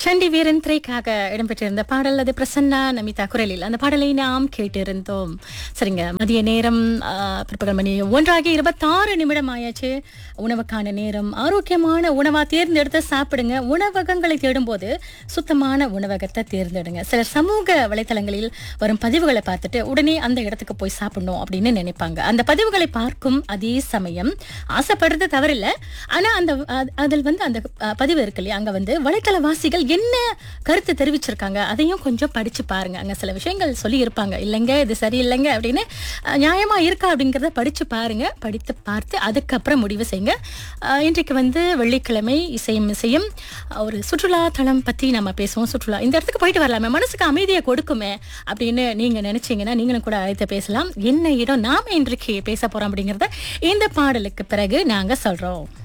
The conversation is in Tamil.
சண்டி வீரன் திரைக்காக இடம்பெற்றிருந்த பாடல் அது பிரசன்னா நமிதா குரலில் அந்த பாடலை நாம் கேட்டிருந்தோம் சரிங்க மதிய நேரம் ஆ, பிற்பகல் மணி ஒன்றாகி இருபத்தாறு நிமிடம் ஆயாச்சு உணவுக்கான நேரம் ஆரோக்கியமான உணவா தேர்ந்தெடுத்து சாப்பிடுங்க உணவகங்களை தேடும்போது சுத்தமான உணவகத்தை தேர்ந்தெடுங்க சிலர் சமூக வலைத்தளங்களில் வரும் பதிவுகளை பார்த்துட்டு உடனே அந்த இடத்துக்கு போய் சாப்பிடணும் அப்படின்னு நினைப்பாங்க அந்த பதிவுகளை பார்க்கும் அதே சமயம் ஆசைப்படுறது தவறில்ல ஆனா அந்த அ- அதில் வந்து அந்த அ, பதிவு இருக்கு இல்லையா அங்க வந்து வலைத்தளவாசிகள் என்ன கருத்து தெரிவிச்சிருக்காங்க அதையும் கொஞ்சம் படிச்சு பாருங்க அங்க சில விஷயங்கள் சொல்லி இருப்பாங்க இல்லைங்க இது சரியில்லைங்க அப்படின்னு அ, நியாயமா இருக்கா அப்படிங்கறத படிச்சு பாருங்க படித்து பார்த்து அதுக்கப்புறம் முடிவு செய்யுங்க அ, இன்றைக்கு வந்து வெள்ளிக்கிழமை இசையும் இசையும் ஒரு சுற்றுலா தளம் பத்தி நம்ம பேசுவோம் சுற்றுலா இந்த இடத்துக்கு போயிட்டு வரலாமே மனசுக்கு அமைதியை கொடுக்குமே அப்படின்னு நீங்க நினைச்சீங்கன்னா நீங்களும் கூட அழைத்து பேசலாம் என்ன இடம் நாம இன்றைக்கு பேச போறோம் அப்படிங்கறத இந்த பாடலுக்கு பிறகு நாங்க சொல்றோம்